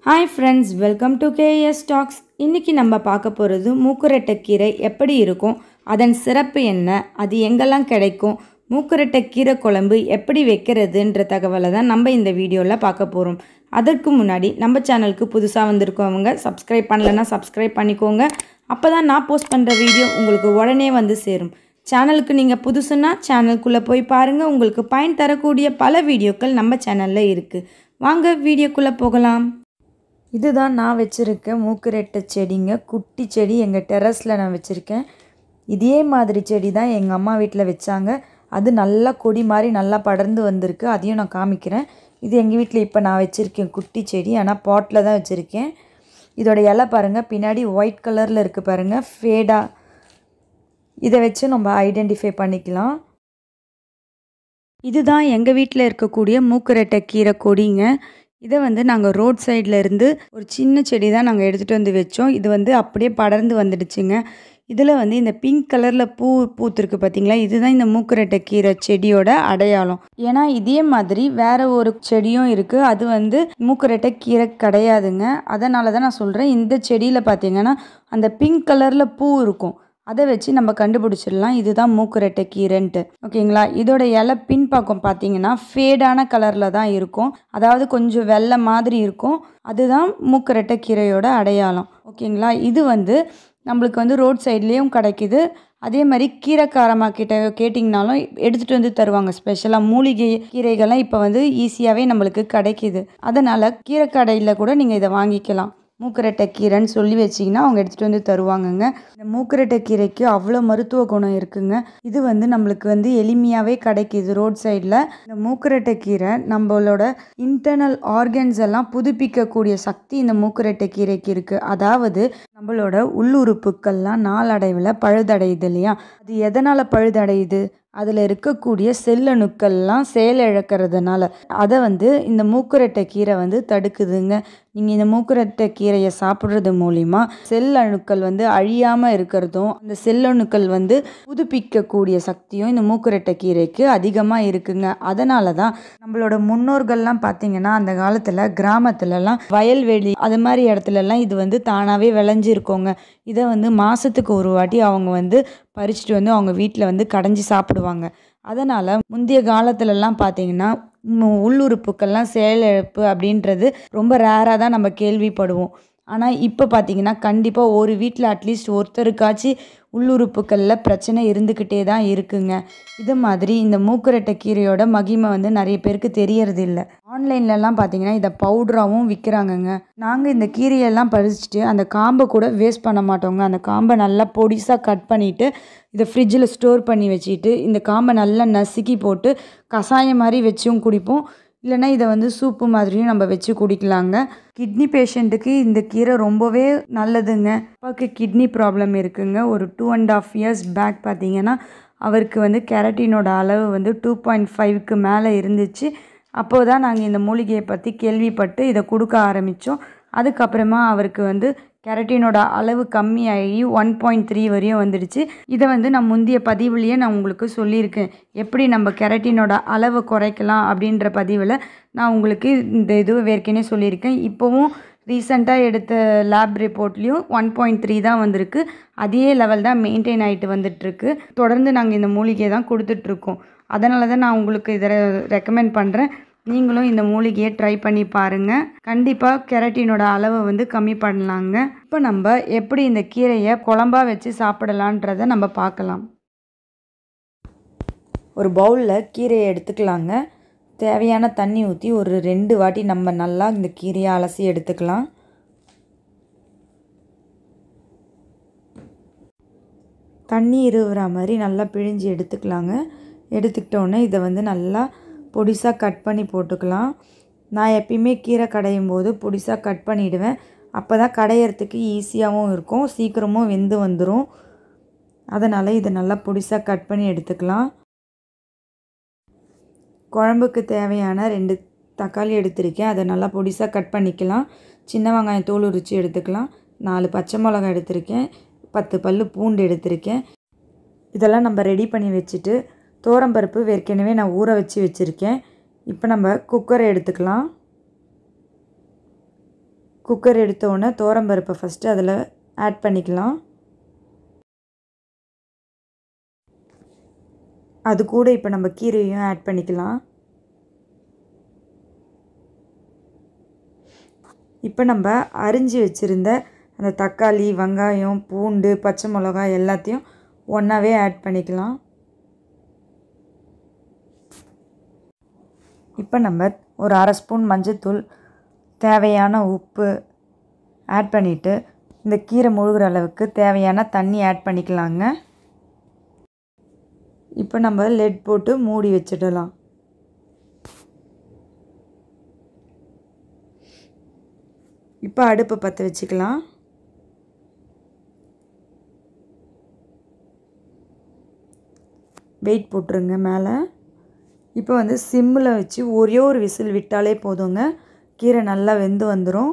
hi friends welcome to KS talks இன்றைக்கி நம்ம பார்க்க போகிறது மூக்குரட்டைக்கீரை எப்படி இருக்கும் அதன் சிறப்பு என்ன அது எங்கெல்லாம் கிடைக்கும் மூக்குரட்டைக்கீரை குழம்பு எப்படி வைக்கிறதுன்ற தகவலை தான் நம்ம இந்த வீடியோவில் பார்க்க போகிறோம் அதற்கு முன்னாடி நம்ம சேனலுக்கு புதுசாக வந்திருக்கவங்க சப்ஸ்கிரைப் பண்ணலைன்னா சப்ஸ்கிரைப் பண்ணிக்கோங்க அப்போ தான் நான் போஸ்ட் பண்ணுற வீடியோ உங்களுக்கு உடனே வந்து சேரும் சேனலுக்கு நீங்கள் புதுசுன்னா சேனலுக்குள்ளே போய் பாருங்கள் உங்களுக்கு பயன் தரக்கூடிய பல வீடியோக்கள் நம்ம சேனலில் இருக்குது வாங்க வீடியோக்குள்ளே போகலாம் இதுதான் நான் வச்சுருக்க மூக்குரெட்டை செடிங்க குட்டி செடி எங்கள் டெரஸில் நான் வச்சுருக்கேன் இதே மாதிரி செடி தான் எங்கள் அம்மா வீட்டில் வச்சாங்க அது நல்லா கொடி மாதிரி நல்லா படர்ந்து வந்திருக்கு அதையும் நான் காமிக்கிறேன் இது எங்கள் வீட்டில் இப்போ நான் வச்சுருக்கேன் குட்டி செடி ஆனால் பாட்டில் தான் வச்சுருக்கேன் இதோட இலை பாருங்கள் பின்னாடி ஒயிட் கலரில் இருக்குது பாருங்கள் ஃபேடாக இதை வச்சு நம்ம ஐடென்டிஃபை பண்ணிக்கலாம் இதுதான் எங்கள் வீட்டில் இருக்கக்கூடிய மூக்குரெட்டை கீரை கொடிங்க இதை வந்து நாங்கள் ரோட் சைடில் இருந்து ஒரு சின்ன செடி தான் நாங்கள் எடுத்துகிட்டு வந்து வச்சோம் இது வந்து அப்படியே படர்ந்து வந்துடுச்சுங்க இதில் வந்து இந்த பிங்க் கலரில் பூ பூத்துருக்கு பார்த்தீங்களா இதுதான் இந்த மூக்குரெட்டை கீரை செடியோட அடையாளம் ஏன்னா இதே மாதிரி வேற ஒரு செடியும் இருக்குது அது வந்து மூக்குரெட்டை கீரை கிடையாதுங்க அதனால தான் நான் சொல்கிறேன் இந்த செடியில் பார்த்தீங்கன்னா அந்த பிங்க் கலரில் பூ இருக்கும் அதை வச்சு நம்ம கண்டுபிடிச்சிடலாம் இதுதான் மூக்குரெட்டை கீரைன்ட்டு ஓகேங்களா இதோட இலை பின்பக்கம் பார்த்தீங்கன்னா ஃபேடான கலரில் தான் இருக்கும் அதாவது கொஞ்சம் வெள்ளை மாதிரி இருக்கும் அதுதான் மூக்குரெட்டை கீரையோட அடையாளம் ஓகேங்களா இது வந்து நம்மளுக்கு வந்து ரோட் சைட்லேயும் கிடைக்குது அதே மாதிரி கீரைக்காரமாக கிட்ட கேட்டிங்கனாலும் எடுத்துகிட்டு வந்து தருவாங்க ஸ்பெஷலாக மூலிகை கீரைகள்லாம் இப்போ வந்து ஈஸியாகவே நம்மளுக்கு கிடைக்கிது அதனால் கீரை கடையில் கூட நீங்கள் இதை வாங்கிக்கலாம் மூக்கரட்டை கீரைன்னு சொல்லி வச்சிங்கன்னா அவங்க எடுத்துகிட்டு வந்து தருவாங்கங்க இந்த மூக்கரட்டை கீரைக்கு அவ்வளோ மருத்துவ குணம் இருக்குங்க இது வந்து நம்மளுக்கு வந்து எளிமையாகவே கிடைக்கிது ரோட் சைடில் இந்த மூக்கரட்டை கீரை நம்மளோட இன்டர்னல் ஆர்கன்ஸ் எல்லாம் புதுப்பிக்கக்கூடிய சக்தி இந்த மூக்கரட்டை கீரைக்கு இருக்குது அதாவது நம்மளோட உள்ளுறுப்புக்கள்லாம் நாளடைவில் பழுதடையுது இல்லையா அது எதனால் பழுதடையுது அதில் இருக்கக்கூடிய செல்லணுக்கள்லாம் செயலிழக்கிறதுனால அதை வந்து இந்த மூக்குரட்டை கீரை வந்து தடுக்குதுங்க நீங்கள் இந்த மூக்குரட்டை கீரையை சாப்பிட்றது மூலிமா செல் அணுக்கள் வந்து அழியாமல் இருக்கிறதும் அந்த செல்லணுக்கள் வந்து புதுப்பிக்கக்கூடிய சக்தியும் இந்த மூக்குரட்டை கீரைக்கு அதிகமாக இருக்குங்க அதனால தான் நம்மளோட முன்னோர்கள்லாம் பார்த்தீங்கன்னா அந்த காலத்தில் கிராமத்துலலாம் வயல்வெளி அது மாதிரி இடத்துலலாம் இது வந்து தானாகவே விளைஞ்சிருக்கோங்க இதை வந்து மாதத்துக்கு ஒரு வாட்டி அவங்க வந்து பறிச்சுட்டு வந்து அவங்க வீட்டில் வந்து கடைஞ்சி சாப்பிடுவாங்க அதனால் முந்தைய காலத்துலலாம் பார்த்தீங்கன்னா உள்ளுறுப்புக்கள்லாம் செயலிழப்பு அப்படின்றது ரொம்ப ரேராக தான் நம்ம கேள்விப்படுவோம் ஆனால் இப்போ பார்த்தீங்கன்னா கண்டிப்பாக ஒரு வீட்டில் அட்லீஸ்ட் ஒருத்தருக்காச்சும் உள்ளுறுப்புகளில் பிரச்சனை இருந்துக்கிட்டே தான் இருக்குங்க இது மாதிரி இந்த மூக்குரட்டை கீரையோட மகிமை வந்து நிறைய பேருக்கு தெரியறது இல்லை ஆன்லைன்லலாம் பார்த்தீங்கன்னா இதை பவுடராகவும் விற்கிறாங்கங்க நாங்கள் இந்த கீரையெல்லாம் பறிச்சுட்டு அந்த காம்பை கூட வேஸ்ட் பண்ண மாட்டோங்க அந்த காம்பை நல்லா பொடிசாக கட் பண்ணிவிட்டு இதை ஃப்ரிட்ஜில் ஸ்டோர் பண்ணி வச்சுட்டு இந்த காம்பை நல்லா நசுக்கி போட்டு கஷாயம் மாதிரி வச்சும் குடிப்போம் இல்லைன்னா இதை வந்து சூப்பு மாதிரியும் நம்ம வச்சு குடிக்கலாங்க கிட்னி பேஷண்ட்டுக்கு இந்த கீரை ரொம்பவே நல்லதுங்க அப்பாவுக்கு கிட்னி ப்ராப்ளம் இருக்குங்க ஒரு two and half years back பார்த்தீங்கன்னா அவருக்கு வந்து கெரட்டினோட அளவு வந்து டூ பாயிண்ட் ஃபைவ்க்கு மேலே இருந்துச்சு அப்போது தான் நாங்கள் இந்த மூலிகையை பற்றி கேள்விப்பட்டு இதை கொடுக்க ஆரம்பித்தோம் அதுக்கப்புறமா அவருக்கு வந்து கெரட்டினோட அளவு கம்மியாகி ஒன் பாயிண்ட் த்ரீ வரையும் வந்துடுச்சு இதை வந்து நான் முந்தைய பதிவுலேயே நான் உங்களுக்கு சொல்லியிருக்கேன் எப்படி நம்ம கெரட்டினோட அளவை குறைக்கலாம் அப்படின்ற பதிவில் நான் உங்களுக்கு இந்த இது ஏற்கனவே சொல்லியிருக்கேன் இப்போவும் ரீசெண்டாக எடுத்த லேப் ரிப்போர்ட்லேயும் ஒன் பாயிண்ட் த்ரீ தான் வந்திருக்கு அதே லெவல் தான் மெயின்டைன் ஆகிட்டு வந்துட்டுருக்கு தொடர்ந்து நாங்கள் இந்த மூலிகையை தான் கொடுத்துட்ருக்கோம் அதனால தான் நான் உங்களுக்கு இதை ரெக்கமெண்ட் பண்ணுறேன் நீங்களும் இந்த மூலிகையை ட்ரை பண்ணி பாருங்கள் கண்டிப்பாக கெரட்டினோட அளவை வந்து கம்மி பண்ணலாங்க இப்போ நம்ம எப்படி இந்த கீரையை குழம்பா வச்சு சாப்பிடலான்றதை நம்ம பார்க்கலாம் ஒரு பவுலில் கீரையை எடுத்துக்கலாங்க தேவையான தண்ணி ஊற்றி ஒரு ரெண்டு வாட்டி நம்ம நல்லா இந்த கீரையை அலசி எடுத்துக்கலாம் தண்ணி இருவுற மாதிரி நல்லா பிழிஞ்சு எடுத்துக்கலாங்க எடுத்துக்கிட்டோன்னே இதை வந்து நல்லா பொடிசாக கட் பண்ணி போட்டுக்கலாம் நான் எப்பயுமே கீரை கடையும் போது பொடிசாக கட் பண்ணிவிடுவேன் அப்போ தான் கடையிறதுக்கு ஈஸியாகவும் இருக்கும் சீக்கிரமும் வெந்து வந்துடும் அதனால் இதை நல்லா பொடிசாக கட் பண்ணி எடுத்துக்கலாம் குழம்புக்கு தேவையான ரெண்டு தக்காளி எடுத்திருக்கேன் அதை நல்லா பொடிசாக கட் பண்ணிக்கலாம் சின்ன வெங்காயம் தோல் உரித்து எடுத்துக்கலாம் நாலு பச்சை மிளகாய் எடுத்திருக்கேன் பத்து பல் பூண்டு எடுத்திருக்கேன் இதெல்லாம் நம்ம ரெடி பண்ணி வச்சுட்டு தோரம்பருப்பு ஏற்கனவே நான் ஊற வச்சு வச்சுருக்கேன் இப்போ நம்ம குக்கரை எடுத்துக்கலாம் குக்கர் எடுத்தோடனே தோரம்பருப்பை ஃபஸ்ட்டு அதில் ஆட் பண்ணிக்கலாம் அது கூட இப்போ நம்ம கீரையும் ஆட் பண்ணிக்கலாம் இப்போ நம்ம அரிஞ்சு வச்சுருந்த அந்த தக்காளி வெங்காயம் பூண்டு பச்சை மிளகாய் எல்லாத்தையும் ஒன்றாவே ஆட் பண்ணிக்கலாம் இப்போ நம்ம ஒரு அரை ஸ்பூன் மஞ்சத்தூள் தேவையான உப்பு ஆட் பண்ணிவிட்டு இந்த கீரை முழுகிற அளவுக்கு தேவையான தண்ணி ஆட் பண்ணிக்கலாங்க இப்போ நம்ம லெட் போட்டு மூடி வச்சிடலாம் இப்போ அடுப்பை பற்ற வச்சுக்கலாம் வெயிட் போட்டுருங்க மேலே இப்போ வந்து சிம்மில் வச்சு ஒரே ஒரு விசில் விட்டாலே போதுங்க கீரை நல்லா வெந்து வந்துடும்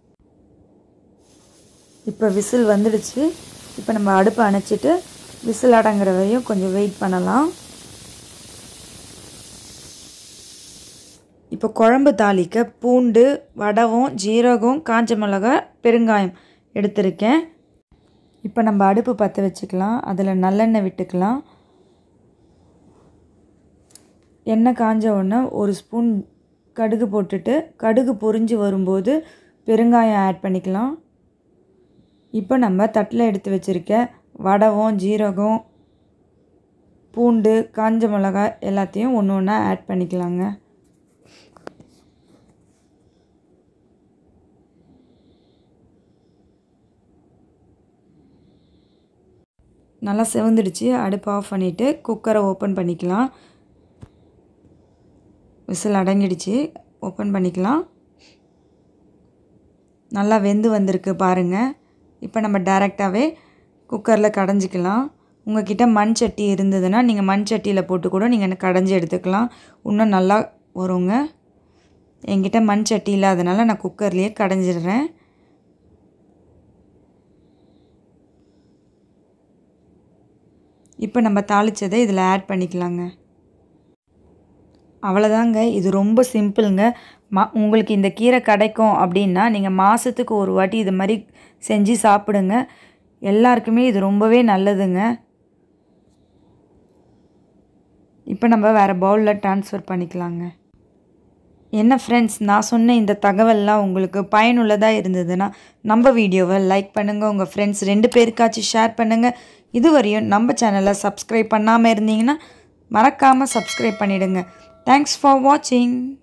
இப்போ விசில் வந்துடுச்சு இப்போ நம்ம அடுப்பை அணைச்சிட்டு விசில் அடங்குற வரையும் கொஞ்சம் வெயிட் பண்ணலாம் இப்போ குழம்பு தாளிக்க பூண்டு வடகம் ஜீரகம் காஞ்ச மிளகா பெருங்காயம் எடுத்திருக்கேன் இப்போ நம்ம அடுப்பு பற்ற வச்சுக்கலாம் அதில் நல்லெண்ணெய் விட்டுக்கலாம் எண்ணெய் காஞ்ச உடனே ஒரு ஸ்பூன் கடுகு போட்டுட்டு கடுகு பொரிஞ்சு வரும்போது பெருங்காயம் ஆட் பண்ணிக்கலாம் இப்போ நம்ம தட்டில் எடுத்து வச்சுருக்க வடகம் ஜீரகம் பூண்டு காஞ்ச மிளகாய் எல்லாத்தையும் ஒன்று ஒன்றா ஆட் பண்ணிக்கலாங்க நல்லா செவந்துடுச்சு அடுப்பு ஆஃப் பண்ணிவிட்டு குக்கரை ஓப்பன் பண்ணிக்கலாம் விசில் அடங்கிடுச்சு ஓப்பன் பண்ணிக்கலாம் நல்லா வெந்து வந்திருக்கு பாருங்கள் இப்போ நம்ம டேரெக்டாகவே குக்கரில் கடைஞ்சிக்கலாம் உங்ககிட்ட மண் சட்டி இருந்ததுன்னா நீங்கள் மண் சட்டியில் போட்டு கூட நீங்கள் கடைஞ்சி எடுத்துக்கலாம் இன்னும் நல்லா வருங்க என்கிட்ட மண் சட்டி இல்லாதனால நான் குக்கர்லேயே கடைஞ்சிடுறேன் இப்போ நம்ம தாளித்ததை இதில் ஆட் பண்ணிக்கலாங்க அவ்வளோதாங்க இது ரொம்ப சிம்பிளுங்க மா உங்களுக்கு இந்த கீரை கிடைக்கும் அப்படின்னா நீங்கள் மாதத்துக்கு ஒரு வாட்டி இது மாதிரி செஞ்சு சாப்பிடுங்க எல்லாருக்குமே இது ரொம்பவே நல்லதுங்க இப்போ நம்ம வேறு பவுலில் ட்ரான்ஸ்ஃபர் பண்ணிக்கலாங்க என்ன ஃப்ரெண்ட்ஸ் நான் சொன்ன இந்த தகவல்லாம் உங்களுக்கு பயனுள்ளதாக இருந்ததுன்னா நம்ம வீடியோவை லைக் பண்ணுங்கள் உங்கள் ஃப்ரெண்ட்ஸ் ரெண்டு பேருக்காச்சும் ஷேர் பண்ணுங்கள் இதுவரையும் நம்ம சேனலை சப்ஸ்கிரைப் பண்ணாமல் இருந்தீங்கன்னா மறக்காமல் சப்ஸ்கிரைப் பண்ணிவிடுங்க தேங்க்ஸ் ஃபார் வாட்சிங்